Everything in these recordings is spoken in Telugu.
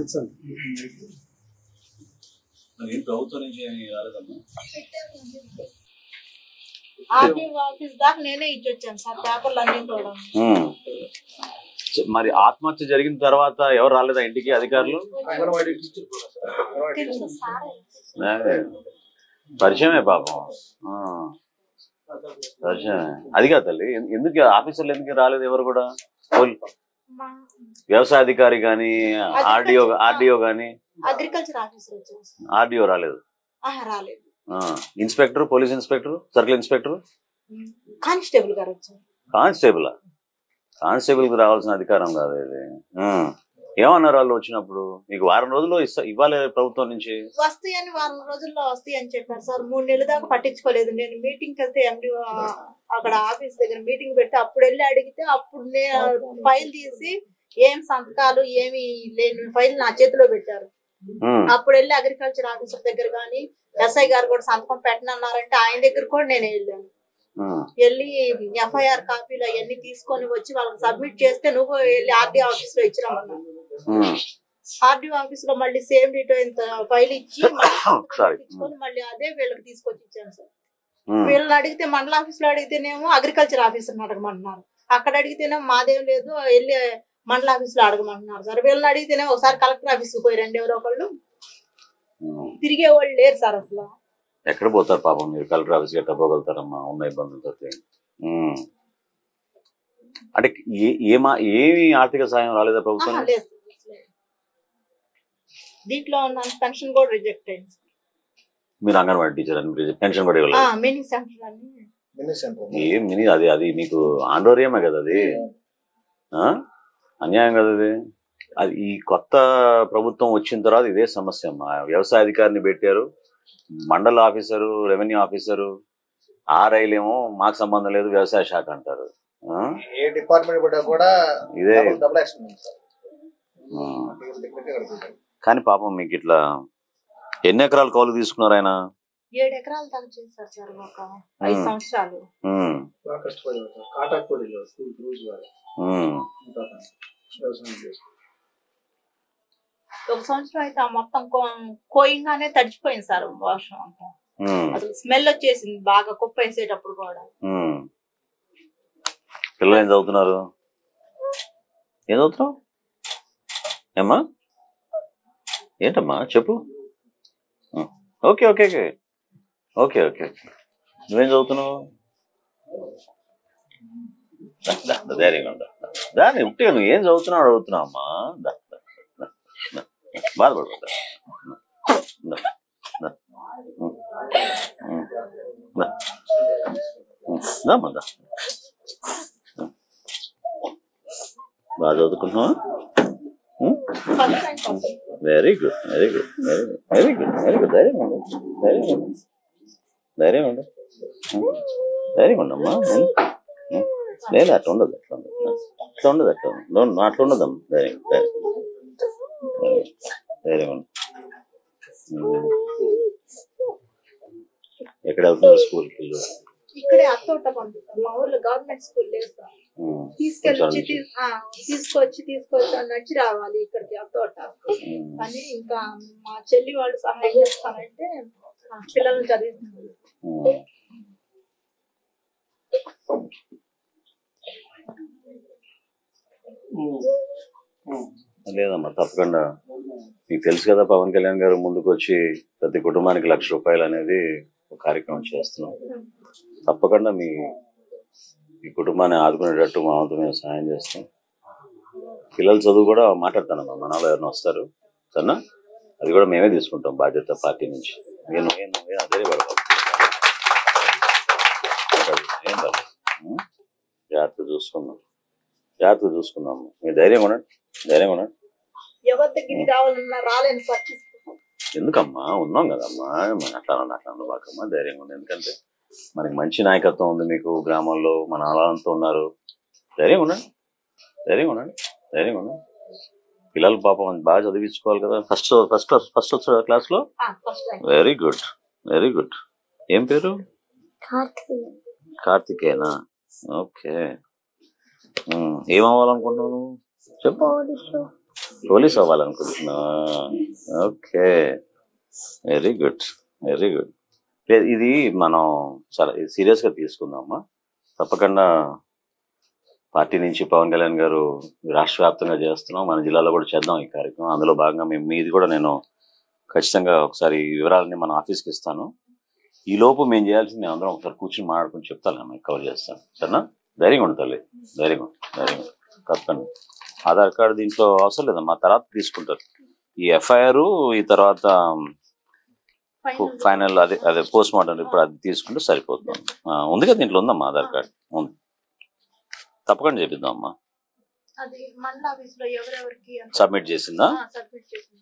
తెలుసండి మరి ప్రభుత్వం నుంచి ఏమీ రాలేదమ్మా ఆర్టీఓ ఆఫీస్ దాకా నేనే ఇచ్చొచ్చాను సార్ పేపర్లు అన్ని కూడా ఉమ్. స- మరి ఆత్మహత్య జరిగిన తర్వాత ఎవరు రాలేదా ఇంటికి అధికారులు తెలుసు సార్ అదే. పరిచయమే పాపం ఆ. పరిచయమే అది కాదు తల్లి ఎన్- ఎందుకు ఆఫీసర్లు ఎందుకు రాలేదు ఎవరు కూడా పోల్- మా వ్యవసాయ అధికారి కానీ ఆర్డిఓ ఆర్డిఓ కానీ అగ్రికల్చర్ ఆఫీసర్ వచ్చారు సార్ ఆర్డిఓ రాలేదు ఆహా, రాలేదు ఆ. Inspector police inspector circle inspector constable గారు వచ్చారు కానిస్టేబుల్ కానిస్టేబుల్ కి రావాల్సిన అధికారం కాదు ఇది ఉమ్. ఏమన్నారు వాళ్ళు వచ్చినప్పుడు మీకు వారం రోజులు ఇస్తా ఇవ్వాలి ప్రభుత్వం నుంచి వస్తాయని వారం రోజుల్లో వస్తాయి అని చెప్పారు సార్ మూడు నెలల దాకా పట్టించుకోలేదు నేను మీటింగ్ వెళ్తే ఎండి అక్కడ ఆఫీస్ దగ్గర మీటింగ్ పెట్టి అప్పుడు వెళ్ళి అడిగితే అప్పుడు నేను ఫైల్ తీసి ఏం సంతకాలు ఏమి లేని ఫైల్ నా చేతిలో పెట్టారు ఉమ్. అప్పుడు వెళ్ళి అగ్రికల్చర్ ఆఫీసర్ దగ్గర కానీ ఎస్ఐ గారు కూడా సంతకం పెట్టనన్నారంటే ఆయన దగ్గర కూడా నేను వెళ్ళాను ఉమ్. వెళ్ళి ఎఫ్ఐఆర్ కాపీలు అవన్నీ తీసుకొని వచ్చి వాళ్ళకి సబ్మిట్ చేస్తే నువ్వు వెళ్ళి ఆర్డీ ఆఫీస్ లో ఇచ్చిరమ్మన్నాను ఉమ్. ఆర్డీ ఆఫీస్ లో మళ్ళీ సేమ్ డీటో ఇంత ఫైల్ ఇచ్చి Sorry. తీసుకొని మళ్ళీ అదే వీళ్ళకి తీసుకొచ్చి ఇచ్చాను సార్ ఉమ్. వీళ్ళని అడిగితే మండల ఆఫీస్ లో అడిగితేనేమో అగ్రికల్చర్ ఆఫీసర్ అడగమంటున్నారు అక్కడ అడిగితేనేమో మాదేం లేదు వెళ్ళి మండల ఆఫీస్ లో అడగమంటున్నారు సార్ వీళ్ళని అడిగితేనే ఒకసారి కలెక్టర్ ఆఫీస్ కి పోయి రండి ఎవరో ఒకళ్ళు ఉమ్. తిరిగే వాళ్ళు లేరు సార్ అసలు ఎక్కడ పోతారు పాపం మీరు కలెక్టర్ ఆఫీస్కి ఎట్లా పోగలుగుతారమ్మా ఉన్న ఇబ్బందులతో ఉమ్. అంటే ఏ- ఏమా ఏమి ఆర్థిక సాయం రాలేదా ప్రభుత్వం ఆహా, లేదు సార్, లేదు. దీంట్లో ఉన్న పెన్షన్ కూడా రిజెక్ట్ అయింది సార్. మీరు అంగన్వాడీ టీచర్ అని మీరు పెన్షన్ కూడా ఆ, ఇవ్వలేదు మినీ సెంటర్ అని మినీ సెంటర్ ఏం మినీ అది అది మీకు ఆండోరియమే కదా అది ఆ? అన్యాయం కదా అది అది ఈ కొత్త ప్రభుత్వం వచ్చిన తర్వాత ఇదే సమస్య అమ్మా వ్యవసాయ అధికారిని పెట్టారు మండల ఆఫీసరు రెవెన్యూ ఆఫీసరు ఆర్ఐలేమో మాకు సంబంధం లేదు వ్యవసాయ శాఖ అంటారు ఆ? ఏ డిపార్ట్మెంట్ పడ్డా కూడా ఇదే డబుల్ డబుల్ యాక్షన్ ఉంది సార్ ఆ. టెక్నిక్ కడుతుంది కానీ పాపం మీకు ఇట్లా ఎన్ని ఎకరాలు కౌలు తీసుకున్నారు ఆయన ఏడు ఎకరాలు దాకా చేశారు సార్ ఒక ఐదు మ్మ్. సంవత్సరాలు ఉమ్, బాగా కష్టపడేవారు సార్ కాటాపూడిలో స్కూల్ రోజు వారు ఉమ్, వ్యవసాయం చేస్తారు ఒక సంవత్సరం అయితే ఆ మొత్తం కో- కోయంగానే తడిచిపోయింది సార్ వర్షం అంతా ఉమ్, అసలు స్మెల్ వచ్చేసింది బాగా కుప్ప వేసేటప్పుడు కూడా ఉమ్. పిల్లలు ఏం చదువుతున్నారు ఏం చదువుతున్నావు ఏమ్మా ఏంటమ్మా చెప్పు um, okay okay okay okay okay okay. నువ్వేం చదువుతున్నావు దా, దా, దా, ధైర్యంగా ఉందా దాన్ని ఉట్టిగా నువ్వు ఏం చదువుతున్నావు అడుగుతున్నావు అమ్మా దా, దా, దా, దా. బాధపడదు దా. దా, దా. ఉమ్, ఉమ్, దా. ఉమ్, దామ్మా, దా. ఉమ్. బాగా చదువుకుంటున్నావా ఫస్ట్ ర్యాంక్ వస్తుంది. Very good very good very good very good ధైర్యం ఉండు ధైర్యం ఉండు ధైర్యం ఉండు ఉమ్. ధైర్యం ఉండమ్మా ఉమ్. ఉమ్. లేదు అట్లా ఉండదు అట్లా ఉండదు అట్లా ఉండదు అట్లా ఉండదు No, no, అట్లా ఉండదమ్మా ధైర్యం ధైర్యం ధైర్యం. ధైర్యం ఉండు ఉమ్. ఎక్కడ వెళ్తున్నారు స్కూల్కి వెళ్ళు ఇక్కడే అత్తోట పంపిస్తారు మా ఊర్లో గవర్నమెంట్ స్కూల్ లేదు సార్ ఉమ్. తీసుకెళ్ళి కొంచెం వచ్చి తీ- ఆ, తీసుకొచ్చి తీసుకొచ్చి నడిచి రావాలి ఇక్కడికి అత్తోట ఉమ్. అని ఇంకా మా చెల్లి వాళ్ళు సహాయం చేస్తానంటే ఆ, పిల్లల్ని చదివిస్తున్నారు ఉమ్. లేదమ్మా తప్పకుండా మీకు తెలుసు కదా పవన్ కళ్యాణ్ గారు ముందుకు వచ్చి ప్రతి కుటుంబానికి లక్ష రూపాయలు అనేది ఒక కార్యక్రమం చేస్తున్నాం తప్పకుండా మీ మీ కుటుంబాన్ని ఆదుకునేటట్టు మా వంతు మేము సహాయం చేస్తాం పిల్లల చదువు కూడా మాట్లాడతానమ్మా మన వాళ్ళు ఎవరైనా వస్తారు సరేనా అది కూడా మేమే తీసుకుంటాం బాధ్యత పార్టీ నుంచి నేను నేను నేను అదే పడతాను ఏం పర్లేదు ఉం? జాగ్రత్త చూసుకుందాం జాగ్రత్త చూసుకుందాం మీ ధైర్యం ఉండండి ధైర్యం ఉండండి ఎవరి దగ్గరికి రావాలన్నా రాలేని పరిస్థితి ఎందుకమ్మా ఉన్నాం కదమ్మా మన అట్లా అన్న అట్లా బాకమ్మా ధైర్యంగా ఉంది ఎందుకంటే మనకి మంచి నాయకత్వం ఉంది మీకు గ్రామాల్లో మన ఆళ్ళంతా ఉన్నారు ధైర్యం ఉండండి ధైర్యం ఉండండి ధైర్యం ఉండండి పిల్లలు పాపం బాగా చదివించుకోవాలి కదా ఫస్ట్ ఫస్ట్ ఫస్ట్ వచ్చాడు క్లాస్లో first rank very good very good ఏం పేరు కార్తికేనా ఓకే ఉమ్, ఏం అవ్వాలనుకుంటున్నావు నువ్వు చెప్పు పోలీస్ అవ్వాలనుకుంటున్నా okay very good very good ఇది మనం చాలా సీరియస్ గా తీసుకుందామా తప్పకుండా పార్టీ నుంచి పవన్ కళ్యాణ్ గారు రాష్ట్ర వ్యాప్తంగా చేస్తున్నాం మన జిల్లాలో కూడా చేద్దాం ఈ కార్యక్రమం అందులో భాగంగా మేము మీది కూడా నేను ఖచ్చితంగా ఒకసారి ఈ వివరాలని మన ఆఫీస్కి ఇస్తాను ఈ లోపు మేము చేయాల్సింది మేము అందరం ఒకసారి కూర్చొని మాట్లాడుకుని చెప్తాను మీకు కవర్ చేస్తాను సరేనా ధైర్యంగా ఉంటుంది తల్లి ధైర్యంగా ఉండు, ధైర్యంగా ఉండు. తప్పకుండా ఆధార్ కార్డు దీంట్లో అవసరం లేదమ్మా తర్వాత తీసుకుంటారు ఈ ఎఫ్ఐఆర్ ఈ తర్వాత Final ఫైనల్ అదే అదే పోస్ట్ మార్టం ఇప్పుడు అది తీసుకుంటే సరిపోతుంది ఆ, ఉంది కదా దీంట్లో ఉందమ్మా ఆధార్ కార్డు ఉంది తప్పకుండా చేపిద్దాం అమ్మా అది మండల ఆఫీస్ లో ఎవరెవరికి అంత- సబ్మిట్ చేసిందా ఆ, సబ్మిట్ చేసింది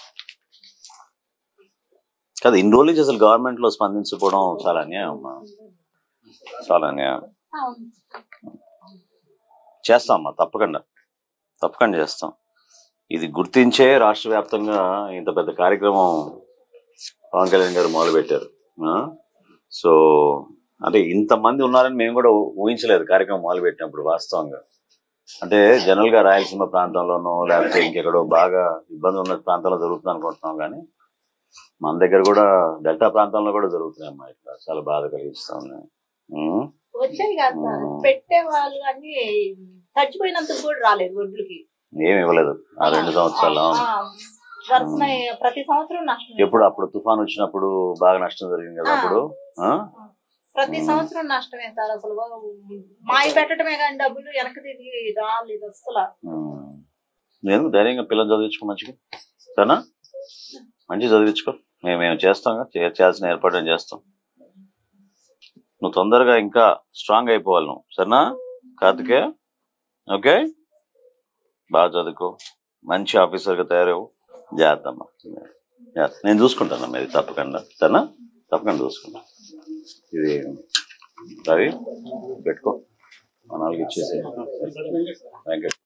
కదా ఇన్ని రోజులు నుంచి అసలు గవర్నమెంట్ లో స్పందించకపోవడం చాలా అన్యాయం అమ్మా చాలా అన్యాయం అవును చేస్తాం అమ్మా తప్పకుండా తప్పకుండా చేస్తాం ఇది గుర్తించే రాష్ట్ర వ్యాప్తంగా ఇంత పెద్ద కార్యక్రమం పవన్ కళ్యాణ్ గారు మొదలు పెట్టారు సో అంటే ఇంతమంది ఉన్నారని మేము కూడా ఊ- ఊహించలేదు కార్యక్రమం మొదలు పెట్టినప్పుడు వాస్తవంగా అంటే జనరల్ గా రాయలసీమ ప్రాంతంలోనో లేకపోతే ఇంకెక్కడో బాగా ఇబ్బంది ఉన్న ప్రాంతాల్లో జరుగుతుంది అనుకుంటున్నాం కానీ మన దగ్గర కూడా డెల్టా ప్రాంతంలో కూడా జరుగుతున్నాయి అమ్మా ఇట్లా చాలా బాధ కలిగిస్తా ఉన్నాయి ఉం? వచ్చాయి కాదు సార్ ఆ. పెట్టే వాళ్ళు అన్ని చచ్చిపోయినందుకు కూడా రాలేదు ఒడ్లకి ఏమి ఇవ్వలేదు ఆ రెండు సంవత్సరాలు అవును. ఆ, వరుసన ప్రతి సంవత్సరం నష్టం ఎప్పుడు అప్పుడు తుఫాన్ వచ్చినప్పుడు బాగా నష్టం జరిగింది కదా ఆ. అప్పుడు ఆ? ప్రతి సంవత్సరం నష్టమే సార్ అసలు మాయ పెట్టడమే కానీ డబ్బులు వెనక్కి తిరిగి రాలేదు అసలు ఉమ్. నేను ధైర్యంగా పిల్లలు చదివించుకో మంచిగా సరేనా మంచిగా చదివించుకో మేము మేము చేస్తాం చే- చేయాల్సిన ఏర్పాటు నేను చేస్తాం నువ్వు తొందరగా ఇంకా స్ట్రాంగ్ అయిపోవాలి నువ్వు సరేనా కార్తికే ఓకే బాగా చదువుకో మంచి ఆఫీసర్గా తయారవు జాగ్రత్త అమ్మా జాగ్రత్త. నేను చూసుకుంటాను ఇది తప్పకుండా సరేనా తప్పకుండా చూసుకుంటా ఇది రవి పెట్టుకో మా నాలుగు ఇచ్చేసి థ్యాంక్ యూ